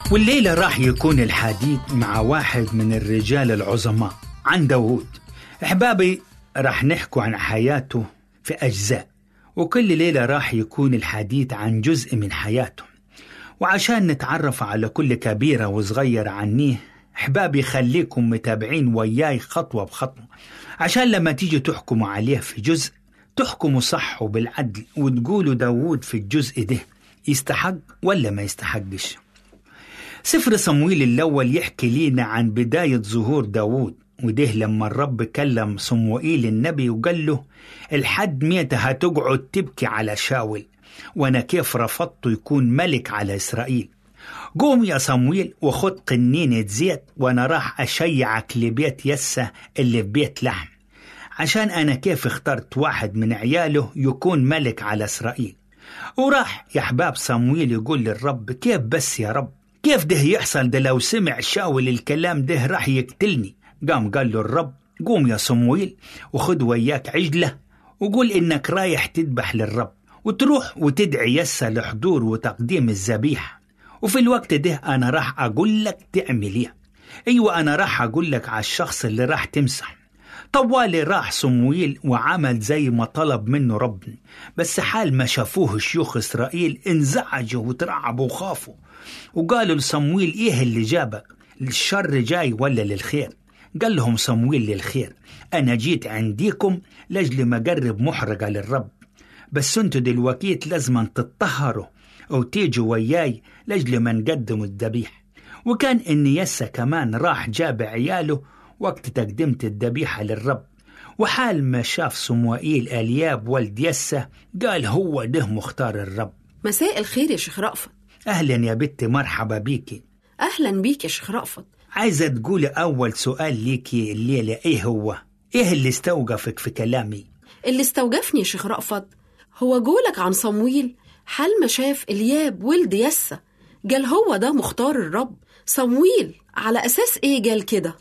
والليلة راح يكون الحديث مع واحد من الرجال العظماء عن داوود أحبابي راح نحكوا عن حياته في أجزاء وكل ليلة راح يكون الحديث عن جزء من حياته وعشان نتعرف على كل كبيرة وصغيرة عنيه أحبابي خليكم متابعين وياي خطوة بخطوة عشان لما تيجي تحكموا عليه في جزء تحكموا صح وبالعدل وتقولوا داوود في الجزء ده يستحق ولا ما يستحقش سفر صمويل الأول يحكي لنا عن بداية ظهور داوود وده لما الرب كلم صموئيل النبي وقال له الحد ميتة هتقعد تبكي على شاول وانا كيف رفضته يكون ملك على اسرائيل قوم يا صمويل وخد قنينة زيت وانا راح اشيعك لبيت يسة اللي في بيت لحم عشان انا كيف اخترت واحد من عياله يكون ملك على اسرائيل وراح يا احباب صمويل يقول للرب كيف بس يا رب كيف ده يحصل ده لو سمع شاول الكلام ده راح يقتلني قام قال له الرب قوم يا صمويل وخد وياك عجلة وقول إنك رايح تذبح للرب وتروح وتدعي يسا لحضور وتقديم الذبيحة وفي الوقت ده أنا راح أقول لك تعمل إيه أيوة أنا راح أقول لك على الشخص اللي راح تمسح طوالي راح صمويل وعمل زي ما طلب منه ربنا بس حال ما شافوه شيوخ إسرائيل انزعجوا وترعبوا وخافوا وقالوا لصمويل إيه اللي جابك الشر جاي ولا للخير قال لهم صمويل للخير أنا جيت عنديكم لأجل ما أقرب محرقة للرب بس انتوا دلوقتي لازم تتطهروا أو تيجوا وياي لأجل ما نقدموا الذبيح وكان إن يسا كمان راح جاب عياله وقت تقدمة الذبيحة للرب وحال ما شاف صموئيل الياب ولد يسا قال هو ده مختار الرب مساء الخير يا شيخ رأفت أهلا يا بنتي مرحبا بيكي أهلا بيك يا شيخ رأفت عايزة تقولي أول سؤال ليكي الليلة إيه هو؟ إيه اللي استوقفك في كلامي؟ اللي استوقفني يا شيخ رأفت هو جولك عن صمويل حال ما شاف الياب ولد يسا قال هو ده مختار الرب صمويل على أساس إيه قال كده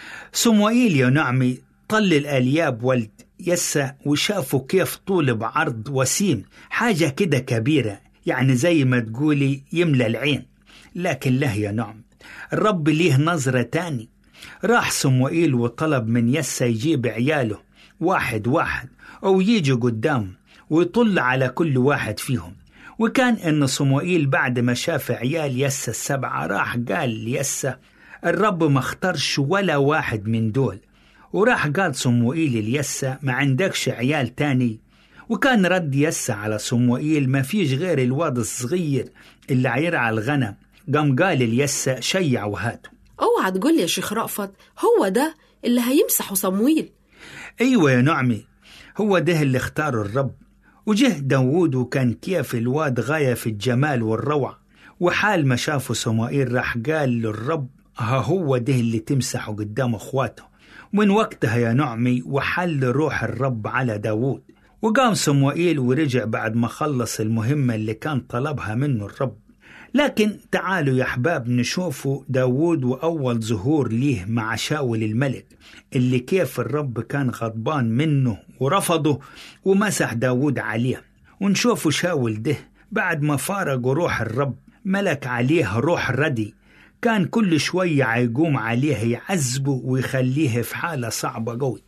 صموئيل يا نعمي طل الألياب ولد يسا وشافوا كيف طول بعرض وسيم حاجة كده كبيرة يعني زي ما تقولي يملى العين لكن له يا نعم الرب ليه نظرة تاني راح صموئيل وطلب من يسا يجيب عياله واحد واحد أو يجي قدام ويطل على كل واحد فيهم وكان إن صموئيل بعد ما شاف عيال يسا السبعة راح قال ليسا الرب ما اختارش ولا واحد من دول وراح قال صموئيل ليسا ما عندكش عيال تاني وكان رد يسا على صموئيل ما فيش غير الواد الصغير اللي عيرعى الغنم قام قال ليسا شيع وهاته اوعى تقول يا شيخ رأفت هو ده اللي هيمسحه صمويل ايوه يا نعمي هو ده اللي اختاره الرب وجه داوود وكان كيف الواد غاية في الجمال والروعة وحال ما شافه صموئيل راح قال للرب ها هو ده اللي تمسحه قدام اخواته من وقتها يا نعمي وحل روح الرب على داوود وقام صموئيل ورجع بعد ما خلص المهمة اللي كان طلبها منه الرب لكن تعالوا يا أحباب نشوفوا داوود وأول ظهور ليه مع شاول الملك اللي كيف الرب كان غضبان منه ورفضه ومسح داوود عليه ونشوفوا شاول ده بعد ما فارقوا روح الرب ملك عليه روح ردي كان كل شوية يقوم عليه يعذبه ويخليه في حالة صعبة قوي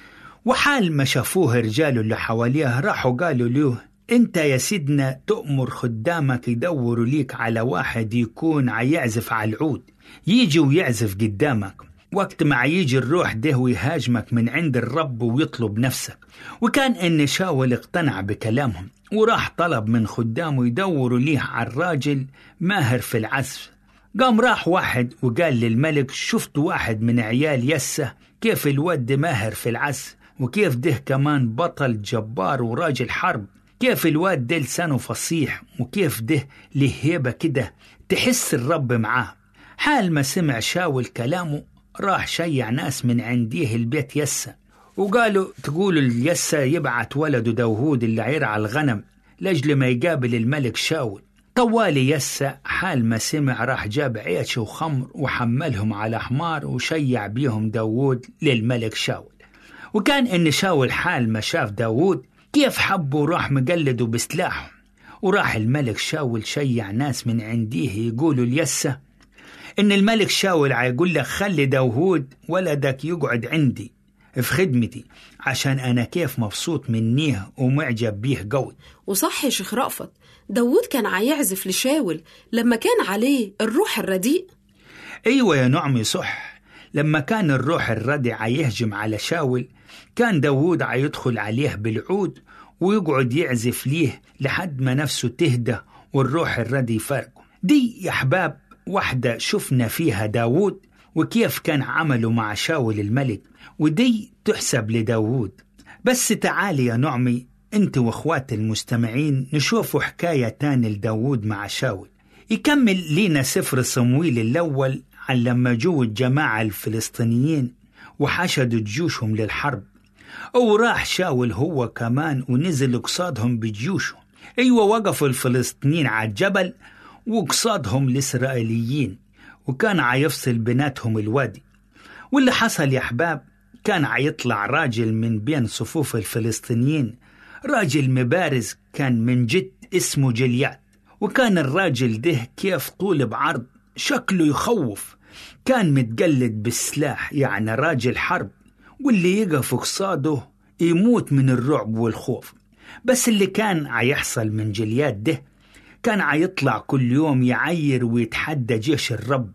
وحال ما شافوه رجاله اللي حواليه راحوا قالوا له انت يا سيدنا تؤمر خدامك يدوروا ليك على واحد يكون عيعزف على العود يجي ويعزف قدامك وقت ما يجي الروح ده ويهاجمك من عند الرب ويطلب نفسك وكان ان شاول اقتنع بكلامهم وراح طلب من خدامه يدوروا ليه على الراجل ماهر في العزف قام راح واحد وقال للملك شفت واحد من عيال يسه كيف الود ماهر في العزف وكيف ده كمان بطل جبار وراجل حرب كيف الواد ده لسانه فصيح وكيف ده له هيبة كده تحس الرب معاه حال ما سمع شاول كلامه راح شيع ناس من عنديه البيت يسا وقالوا تقولوا اليسا يبعت ولده داوود اللي عيرعى الغنم لأجل ما يقابل الملك شاول طوالي يسا حال ما سمع راح جاب عيش وخمر وحملهم على حمار وشيع بيهم داوود للملك شاول وكان إن شاول حال ما شاف داوود كيف حبه وراح مقلده بسلاحه وراح الملك شاول شيع ناس من عنديه يقولوا اليسة إن الملك شاول هيقول لك خلي داوود ولدك يقعد عندي في خدمتي عشان أنا كيف مبسوط منيه ومعجب بيه قوي وصح يا شيخ رأفت داوود كان عيعزف لشاول لما كان عليه الروح الرديء أيوة يا نعمي صح لما كان الروح الردي عيهجم على شاول كان داوود عيدخل عليه بالعود ويقعد يعزف ليه لحد ما نفسه تهدى والروح الردي يفارقه دي يا أحباب واحدة شفنا فيها داوود وكيف كان عمله مع شاول الملك ودي تحسب لداوود بس تعالي يا نعمي انت واخوات المستمعين نشوفوا حكاية تاني لداوود مع شاول يكمل لينا سفر صمويل الأول عن لما جو الجماعة الفلسطينيين وحشدوا جيوشهم للحرب وراح شاول هو كمان ونزل قصادهم بجيوشه أيوة وقفوا الفلسطينيين على الجبل وقصادهم الإسرائيليين وكان عيفصل بيناتهم الوادي واللي حصل يا أحباب كان عيطلع راجل من بين صفوف الفلسطينيين راجل مبارز كان من جد اسمه جليات وكان الراجل ده كيف طول بعرض شكله يخوف كان متقلد بالسلاح يعني راجل حرب واللي يقف قصاده يموت من الرعب والخوف بس اللي كان عيحصل من جليات ده كان عيطلع كل يوم يعير ويتحدى جيش الرب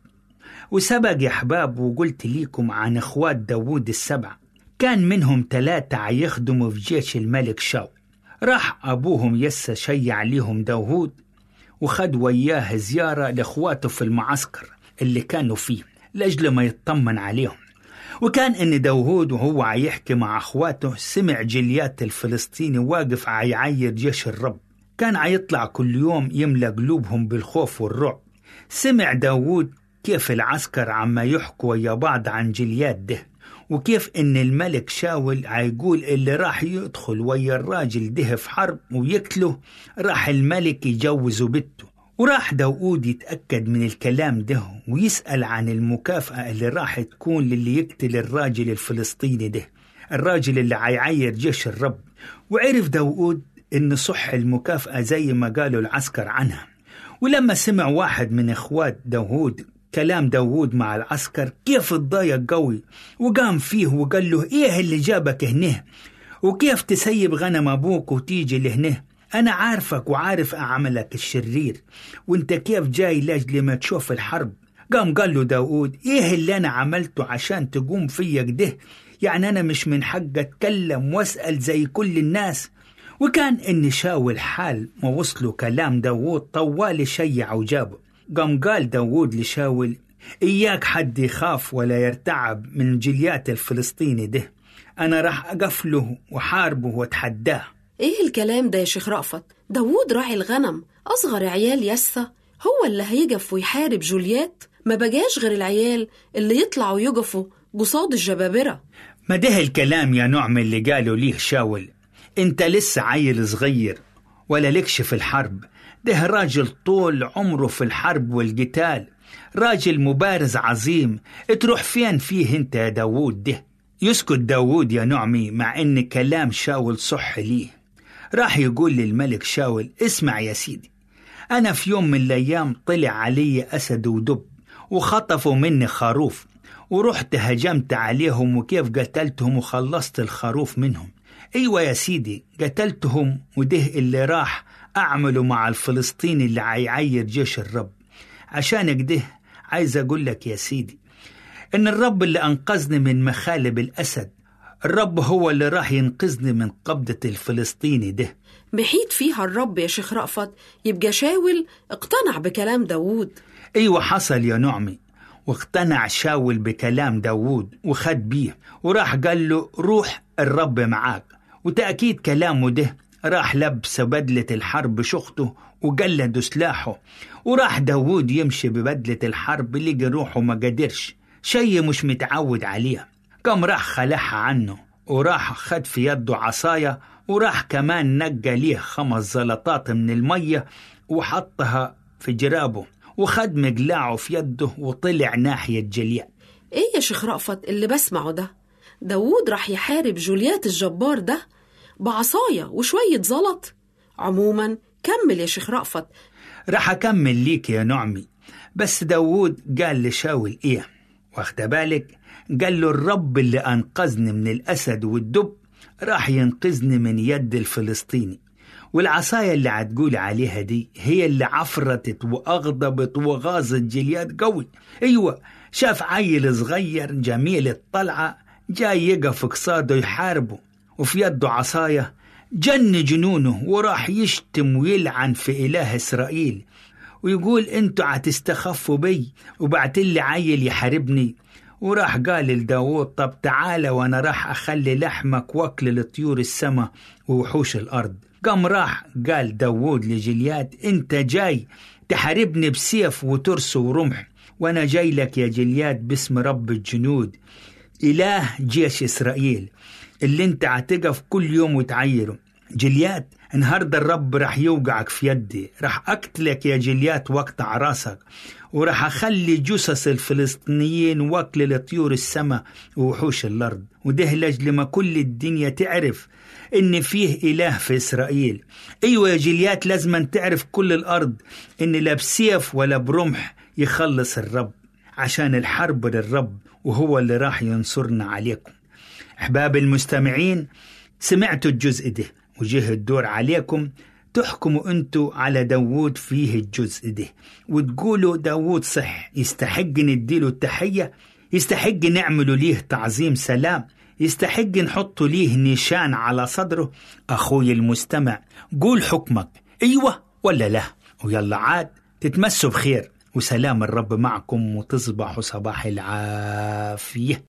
وسبق يا أحباب وقلت ليكم عن إخوات داوود السبع كان منهم ثلاثة عيخدموا في جيش الملك شاول راح أبوهم يسا شيع ليهم داوود وخد وياه زيارة لإخواته في المعسكر اللي كانوا فيه لأجل ما يطمن عليهم وكان إن داوود وهو عيحكي مع أخواته سمع جليات الفلسطيني واقف عيعير جيش الرب كان عيطلع كل يوم يملى قلوبهم بالخوف والرعب سمع داوود كيف العسكر عما يحكوا ويا بعض عن جليات ده وكيف ان الملك شاول عيقول اللي راح يدخل ويا الراجل ده في حرب ويقتله راح الملك يجوزه بنته وراح داود يتأكد من الكلام ده ويسأل عن المكافأة اللي راح تكون للي يقتل الراجل الفلسطيني ده الراجل اللي عيعير جيش الرب وعرف داود إن صح المكافأة زي ما قالوا العسكر عنها ولما سمع واحد من إخوات داود كلام داوود مع العسكر كيف اتضايق قوي وقام فيه وقال له ايه اللي جابك هنا وكيف تسيب غنم ابوك وتيجي لهنا انا عارفك وعارف عملك الشرير وانت كيف جاي لاجل ما تشوف الحرب قام قال له داود ايه اللي انا عملته عشان تقوم فيا كده يعني انا مش من حق اتكلم واسال زي كل الناس وكان ان شاول حال ما وصلوا كلام داوود طوال شيع وجابه قام قال داوود لشاول إياك حد يخاف ولا يرتعب من جليات الفلسطيني ده أنا راح أقفله وحاربه واتحداه ايه الكلام ده يا شيخ رأفت داوود راعي الغنم أصغر عيال يسا هو اللي هيقف ويحارب جوليات ما بجاش غير العيال اللي يطلعوا يقفوا قصاد الجبابرة ما ده الكلام يا نعم اللي قالوا ليه شاول انت لسه عيل صغير ولا لكش في الحرب ده راجل طول عمره في الحرب والقتال راجل مبارز عظيم تروح فين فيه انت يا داوود ده يسكت داوود يا نعمي مع ان كلام شاول صح ليه راح يقول للملك شاول اسمع يا سيدي انا في يوم من الايام طلع علي اسد ودب وخطفوا مني خروف ورحت هجمت عليهم وكيف قتلتهم وخلصت الخروف منهم ايوه يا سيدي قتلتهم وده اللي راح أعمله مع الفلسطيني اللي عيعير جيش الرب عشان كده عايز أقول لك يا سيدي إن الرب اللي أنقذني من مخالب الأسد الرب هو اللي راح ينقذني من قبضة الفلسطيني ده محيط فيها الرب يا شيخ رأفت يبقى شاول اقتنع بكلام داوود أيوة حصل يا نعمي واقتنع شاول بكلام داوود وخد بيه وراح قال له روح الرب معاك وتأكيد كلامه ده راح لبس بدلة الحرب شخته وجلد سلاحه وراح داوود يمشي ببدلة الحرب لقي روحه ما قدرش شي مش متعود عليه قام راح خلعها عنه وراح خد في يده عصاية وراح كمان نقى ليه خمس زلطات من المية وحطها في جرابه وخد مقلاعه في يده وطلع ناحية جليات ايه يا شيخ رأفت اللي بسمعه ده داوود راح يحارب جوليات الجبار ده بعصاية وشوية زلط عموما كمل يا شيخ رأفت راح أكمل ليك يا نعمي بس داوود قال لشاول إيه واخد بالك قال له الرب اللي أنقذني من الأسد والدب راح ينقذني من يد الفلسطيني والعصاية اللي هتقول عليها دي هي اللي عفرتت وأغضبت وغاظت جليات قوي أيوة شاف عيل صغير جميل الطلعة جاي يقف قصاده يحاربه وفي يده عصاية جن جنونه وراح يشتم ويلعن في إله إسرائيل ويقول انتوا هتستخفوا بي وبعتلي عيل يحاربني وراح قال لداود طب تعالى وانا راح اخلي لحمك واكل لطيور السماء ووحوش الارض قام راح قال داود لجليات انت جاي تحاربني بسيف وترس ورمح وانا جاي لك يا جليات باسم رب الجنود اله جيش اسرائيل اللي انت هتقف كل يوم وتعيره جليات النهارده الرب راح يوقعك في يدي راح اقتلك يا جليات واقطع راسك وراح اخلي جثث الفلسطينيين واكل لطيور السماء ووحوش الارض وده لاجل ما كل الدنيا تعرف ان فيه اله في اسرائيل ايوه يا جليات لازم تعرف كل الارض ان لا بسيف ولا برمح يخلص الرب عشان الحرب للرب وهو اللي راح ينصرنا عليكم احباب المستمعين سمعتوا الجزء ده وجه الدور عليكم تحكموا انتوا على داوود فيه الجزء ده وتقولوا داوود صح يستحق نديله التحية يستحق نعمله ليه تعظيم سلام يستحق نحط ليه نشان على صدره أخوي المستمع قول حكمك أيوة ولا لا ويلا عاد تتمسوا بخير وسلام الرب معكم وتصبحوا صباح العافية